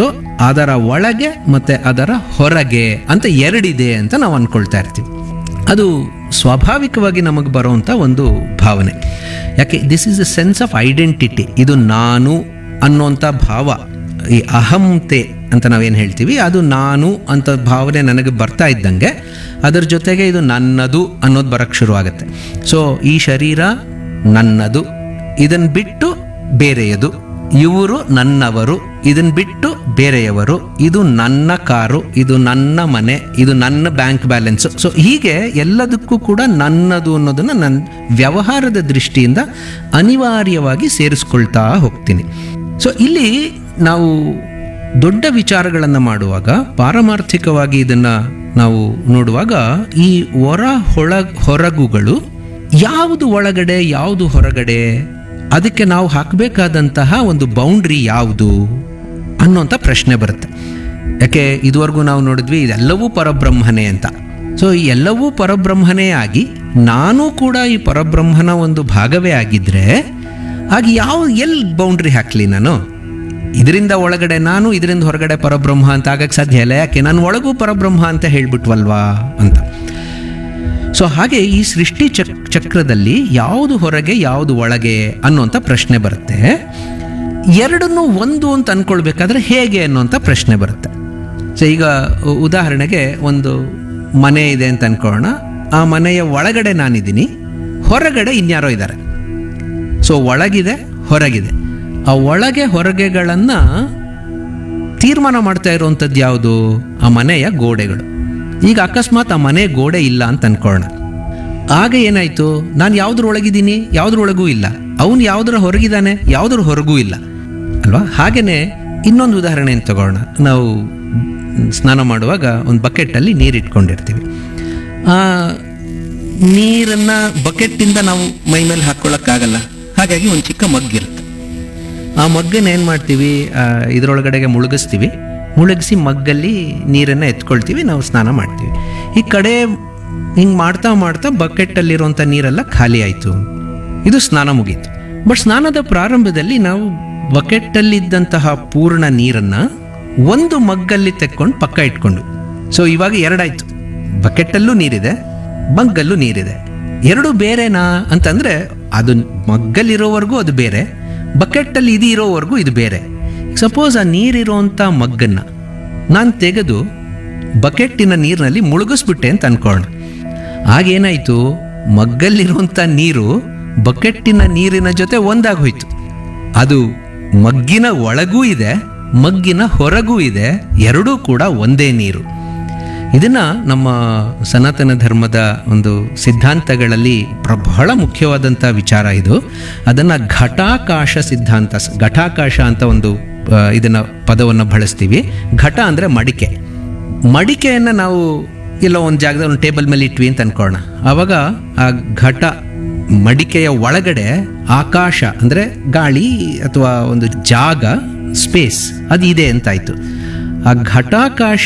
ಒಟ್ಟು ಅದರ ಒಳಗೆ ಮತ್ತೆ ಅದರ ಹೊರಗೆ ಅಂತ ಎರಡಿದೆ ಅಂತ ನಾವು ಅನ್ಕೊಳ್ತಾ ಇರ್ತೀವಿ ಅದು ಸ್ವಾಭಾವಿಕವಾಗಿ ನಮಗೆ ಬರುವಂಥ ಒಂದು ಭಾವನೆ ಯಾಕೆ this is a sense of identity ಇದು ನಾನು ಅನ್ನೋಂಥ ಭಾವ ಈ ಅಹಂತೆ ಅಂತ ನಾವೇನು ಹೇಳ್ತೀವಿ ಅದು ನಾನು ಅಂತ ಭಾವನೆ ನನಗೆ ಬರ್ತಾ ಇದ್ದಂಗೆ ಅದರ ಜೊತೆಗೆ ಇದು ನನ್ನದು ಅನ್ನೋದು ಬರೋಕ್ಕೆ ಶುರು ಆಗುತ್ತೆ ಸೊ ಈ ಶರೀರ ನನ್ನದು ಇದನ್ನು ಬಿಟ್ಟು ಬೇರೆಯದು ಇವರು ನನ್ನವರು ಇದನ್ನ ಬಿಟ್ಟು ಬೇರೆಯವರು ಇದು ನನ್ನ ಕಾರು ಇದು ನನ್ನ ಮನೆ ಇದು ನನ್ನ ಬ್ಯಾಂಕ್ ಬ್ಯಾಲೆನ್ಸ್ ಸೊ ಹೀಗೆ ಎಲ್ಲದಕ್ಕೂ ಕೂಡ ನನ್ನದು ಅನ್ನೋದನ್ನ ನನ್ನ ವ್ಯವಹಾರದ ದೃಷ್ಟಿಯಿಂದ ಅನಿವಾರ್ಯವಾಗಿ ಸೇರಿಸ್ಕೊಳ್ತಾ ಹೋಗ್ತೀನಿ ಸೊ ಇಲ್ಲಿ ನಾವು ದೊಡ್ಡ ವಿಚಾರಗಳನ್ನು ಮಾಡುವಾಗ ಪಾರಮಾರ್ಥಿಕವಾಗಿ ಇದನ್ನ ನಾವು ನೋಡುವಾಗ ಈ ಹೊರ ಹೊಳ ಹೊರಗುಗಳು ಯಾವುದು ಒಳಗಡೆ ಯಾವುದು ಹೊರಗಡೆ ಅದಕ್ಕೆ ನಾವು ಹಾಕಬೇಕಾದಂತಹ ಒಂದು ಬೌಂಡ್ರಿ ಯಾವುದು ಅನ್ನೋಂಥ ಪ್ರಶ್ನೆ ಬರುತ್ತೆ ಯಾಕೆ ಇದುವರೆಗೂ ನಾವು ನೋಡಿದ್ವಿ ಇದೆಲ್ಲವೂ ಪರಬ್ರಹ್ಮನೇ ಅಂತ ಸೊ ಈ ಎಲ್ಲವೂ ಪರಬ್ರಹ್ಮನೇ ಆಗಿ ನಾನು ಕೂಡ ಈ ಪರಬ್ರಹ್ಮನ ಒಂದು ಭಾಗವೇ ಆಗಿದ್ರೆ ಆಗ ಯಾವ ಎಲ್ಲಿ ಬೌಂಡ್ರಿ ಹಾಕಲಿ ನಾನು ಇದರಿಂದ ಒಳಗಡೆ ನಾನು ಇದರಿಂದ ಹೊರಗಡೆ ಪರಬ್ರಹ್ಮ ಅಂತ ಆಗಕ್ಕೆ ಸಾಧ್ಯ ಇಲ್ಲ ಯಾಕೆ ನಾನು ಒಳಗೂ ಪರಬ್ರಹ್ಮ ಅಂತ ಹೇಳ್ಬಿಟ್ವಲ್ವಾ ಅಂತ ಸೊ ಹಾಗೆ ಈ ಸೃಷ್ಟಿ ಚಕ್ ಚಕ್ರದಲ್ಲಿ ಯಾವುದು ಹೊರಗೆ ಯಾವುದು ಒಳಗೆ ಅನ್ನೋಂಥ ಪ್ರಶ್ನೆ ಬರುತ್ತೆ ಎರಡನ್ನೂ ಒಂದು ಅಂತ ಅನ್ಕೊಳ್ಬೇಕಾದ್ರೆ ಹೇಗೆ ಅನ್ನೋಂಥ ಪ್ರಶ್ನೆ ಬರುತ್ತೆ ಸೊ ಈಗ ಉ- ಉದಾಹರಣೆಗೆ ಒಂದು ಮನೆ ಇದೆ ಅಂತ ಅನ್ಕೊಳ್ಳೋಣ ಆ ಮನೆಯ ಒಳಗಡೆ ನಾನಿದ್ದೀನಿ ಹೊರಗಡೆ ಇನ್ಯಾರೋ ಇದ್ದಾರೆ ಸೊ ಒಳಗಿದೆ ಹೊರಗಿದೆ ಆ ಒಳಗೆ ಹೊರಗೆಗಳನ್ನು ತೀರ್ಮಾನ ಮಾಡ್ತಾ ಇರುವಂಥದ್ದು ಯಾವುದು ಆ ಮನೆಯ ಗೋಡೆಗಳು ಈಗ ಅಕಸ್ಮಾತ್ ಆ ಮನೆ ಗೋಡೆ ಇಲ್ಲ ಅಂತ ಅನ್ಕೊಳ್ಳೋಣ ಆಗ ಏನಾಯ್ತು ನಾನು ಯಾವ್ದ್ರ ಒಳಗಿದ್ದೀನಿ ಯಾವ್ದ್ರೊಳಗೂ ಇಲ್ಲ ಅವನು ಯಾವ್ದ್ರ ಹೊರಗಿದ್ದಾನೆ ಯಾವ್ದ್ರ ಹೊರಗೂ ಇಲ್ಲ ಅಲ್ವಾ ಹಾಗೇನೆ ಇನ್ನೊಂದು ಉದಾಹರಣೆ ತಗೊಳ್ಳೋಣ ನಾವು ಸ್ನಾನ ಮಾಡುವಾಗ ಒಂದು ಬಕೆಟಲ್ಲಿ ನೀರು ಇಟ್ಕೊಂಡಿರ್ತೀವಿ ಆ ನೀರನ್ನು ಬಕೆಟ್ಟಿಂದ ನಾವು ಮೈ ಮೇಲೆ ಹಾಕ್ಕೊಳ್ಳೋಕ್ಕಾಗಲ್ಲ ಹಾಗಾಗಿ ಒಂದು ಚಿಕ್ಕ ಮಗ್ಗಿರುತ್ತೆ ಆ ಮಗ್ಗನ್ನ ಏನು ಮಾಡ್ತೀವಿ ಆ, ಇದ್ರೊಳಗಡೆಗೆ ಮುಳುಗಿಸ್ತೀವಿ ಮುಳುಗಿಸಿ ಮಗ್ಗಲ್ಲಿ ನೀರನ್ನು ಎತ್ಕೊಳ್ತೀವಿ ನಾವು ಸ್ನಾನ ಮಾಡ್ತೀವಿ ಈ ಕಡೆ ಹಿಂಗೆ ಮಾಡ್ತಾ ಮಾಡ್ತಾ ಬಕೆಟಲ್ಲಿರುವಂಥ ನೀರೆಲ್ಲ ಖಾಲಿ ಆಯಿತು ಇದು ಸ್ನಾನ ಮುಗೀತು ಬಟ್ ಸ್ನಾನದ ಪ್ರಾರಂಭದಲ್ಲಿ ನಾವು ಬಕೆಟಲ್ಲಿದ್ದಂತಹ ಪೂರ್ಣ ನೀರನ್ನು ಒಂದು ಮಗ್ಗಲ್ಲಿ ತೆಕ್ಕೊಂಡು ಪಕ್ಕ ಇಟ್ಕೊಂಡು ಸೊ ಇವಾಗ ಎರಡಾಯ್ತು ಬಕೆಟಲ್ಲೂ ನೀರಿದೆ ಮಗ್ಗಲ್ಲೂ ನೀರಿದೆ ಎರಡು ಬೇರೆನಾ ಅಂತಂದ್ರೆ ಅದು ಮಗ್ಗಲ್ಲಿರೋವರೆಗೂ ಅದು ಬೇರೆ ಬಕೆಟ್ಟಲ್ಲಿ ಇದು ಇರೋವರೆಗೂ ಇದು ಬೇರೆ ಸಪೋಸ್ ಆ ನೀರಿರೋಂಥ ಮಗ್ಗನ್ನ ನಾನು ತೆಗೆದು ಬಕೆಟ್ಟಿನ ನೀರಿನಲ್ಲಿ ಮುಳುಗಿಸ್ಬಿಟ್ಟೆ ಅಂತ ಅನ್ಕೊಳ್ಳೋಣ ಆಗೇನಾಯಿತು ಮಗ್ಗಲ್ಲಿರುವಂಥ ನೀರು ಬಕೆಟ್ಟಿನ ನೀರಿನ ಜೊತೆ ಒಂದಾಗಿ ಹೋಯ್ತು ಅದು ಮಗ್ಗಿನ ಒಳಗೂ ಇದೆ ಮಗ್ಗಿನ ಹೊರಗೂ ಇದೆ ಎರಡೂ ಕೂಡ ಒಂದೇ ನೀರು ಇದನ್ನ ನಮ್ಮ ಸನಾತನ ಧರ್ಮದ ಒಂದು ಸಿದ್ಧಾಂತಗಳಲ್ಲಿ ಪ್ರ- ಬಹಳ ಮುಖ್ಯವಾದಂಥ ವಿಚಾರ ಇದು ಅದನ್ನು ಘಟಾಕಾಶ ಸಿದ್ಧಾಂತ ಸ- ಘಟಾಕಾಶ ಅಂತ ಒಂದು ಆ, ಇದನ್ನ ಪದವನ್ನು ಬಳಸ್ತೀವಿ ಘಟ ಅಂದರೆ ಮಡಿಕೆ ಮಡಿಕೆಯನ್ನು ನಾವು ಎಲ್ಲೋ ಒಂದು ಜಾಗದ ಒಂದು ಟೇಬಲ್ ಮೇಲೆ ಇಟ್ವಿ ಅಂತ ಅನ್ಕೊಳ್ಳೋಣ ಆವಾಗ ಆ ಘಟ ಮಡಿಕೆಯ ಒಳಗಡೆ ಆಕಾಶ ಅಂದರೆ ಗಾಳಿ ಅಥವಾ ಒಂದು ಜಾಗ ಸ್ಪೇಸ್ ಅದು ಇದೆ ಅಂತಾಯ್ತು ಆ ಘಟಾಕಾಶ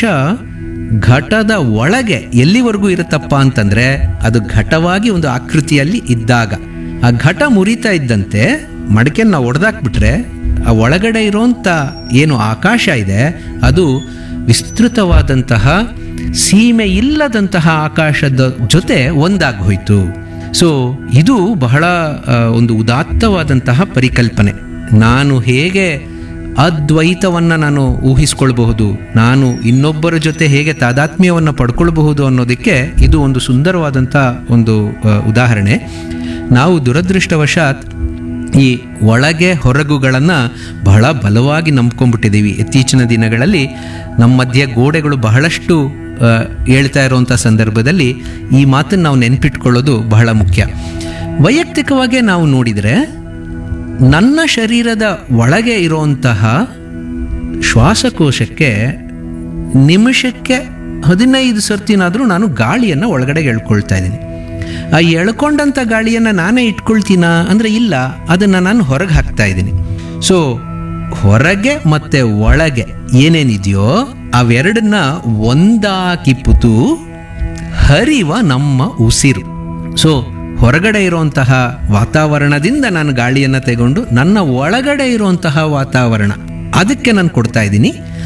ಘಟದ ಒಳಗೆ ಎಲ್ಲಿವರೆಗೂ ಇರುತ್ತಪ್ಪ ಅಂತಂದ್ರೆ ಅದು ಘಟವಾಗಿ ಒಂದು ಆಕೃತಿಯಲ್ಲಿ ಇದ್ದಾಗ ಆ ಘಟ ಮುರಿತಾ ಇದ್ದಂತೆ ಮಡಕೆನ ನಾವು ಒಡೆದಾಕ್ಬಿಟ್ರೆ ಆ ಒಳಗಡೆ ಇರೋಂಥ ಏನು ಆಕಾಶ ಇದೆ ಅದು ವಿಸ್ತೃತವಾದಂತಹ ಸೀಮೆ ಇಲ್ಲದಂತಹ ಆಕಾಶದ ಜೊತೆ ಒಂದಾಗಿ ಹೋಯ್ತು ಸೊ ಇದು ಬಹಳ ಆ, ಒಂದು ಉದಾತ್ತವಾದಂತಹ ಪರಿಕಲ್ಪನೆ ನಾನು ಹೇಗೆ ಅದ್ವೈತವನ್ನು ನಾನು ಊಹಿಸ್ಕೊಳ್ಬಹುದು ನಾನು ಇನ್ನೊಬ್ಬರ ಜೊತೆ ಹೇಗೆ ತಾದಾತ್ಮ್ಯವನ್ನು ಪಡ್ಕೊಳ್ಬಹುದು ಅನ್ನೋದಕ್ಕೆ ಇದು ಒಂದು ಸುಂದರವಾದಂಥ ಒಂದು ಆ, ಉದಾಹರಣೆ ನಾವು ದುರದೃಷ್ಟವಶಾತ್ ಈ ಒಳಗೆ ಹೊರಗುಗಳನ್ನು ಬಹಳ ಬಲವಾಗಿ ನಂಬ್ಕೊಂಡ್ಬಿಟ್ಟಿದ್ದೀವಿ ಇತ್ತೀಚಿನ ದಿನಗಳಲ್ಲಿ ನಮ್ಮ ಮಧ್ಯೆ ಗೋಡೆಗಳು ಬಹಳಷ್ಟು ಆ, ಹೇಳ್ತಾ ಇರುವಂಥ ಸಂದರ್ಭದಲ್ಲಿ ಈ ಮಾತನ್ನು ನಾವು ನೆನ್ಪಿಟ್ಕೊಳ್ಳೋದು ಬಹಳ ಮುಖ್ಯ ವೈಯಕ್ತಿಕವಾಗಿ ನಾವು ನೋಡಿದರೆ ನನ್ನ ಶರೀರದ ಒಳಗೆ ಇರುವಂತಹ ಶ್ವಾಸಕೋಶಕ್ಕೆ ನಿಮಿಷಕ್ಕೆ ಹದಿನೈದು ಸರ್ತಿನಾದರೂ ನಾನು ಗಾಳಿಯನ್ನು ಒಳಗಡೆ ಎಳ್ಕೊಳ್ತಾ ಇದ್ದೀನಿ ಆ ಎಳ್ಕೊಂಡಂಥ ಗಾಳಿಯನ್ನು ನಾನೇ ಇಟ್ಕೊಳ್ತೀನಾ ಅಂದರೆ ಇಲ್ಲ ಅದನ್ನು ನಾನು ಹೊರಗೆ ಹಾಕ್ತಾ ಇದ್ದೀನಿ ಸೊ ಹೊರಗೆ ಮತ್ತೆ ಒಳಗೆ ಏನೇನಿದೆಯೋ ಅವೆರಡನ್ನ ಒಂದಾಕಿಪುತು ಹರಿವ ನಮ್ಮ ಉಸಿರು ಸೊ ಹೊರಗಡೆ ಇರುವಂತಹ ವಾತಾವರಣದಿಂದ ನಾನು ಗಾಳಿಯನ್ನು ತಗೊಂಡು ನನ್ನ ಒಳಗಡೆ ಇರುವಂತಹ ವಾತಾವರಣ ಅದಕ್ಕೆ ನಾನು ಕೊಡ್ತಾ ಇದ್ದೀನಿ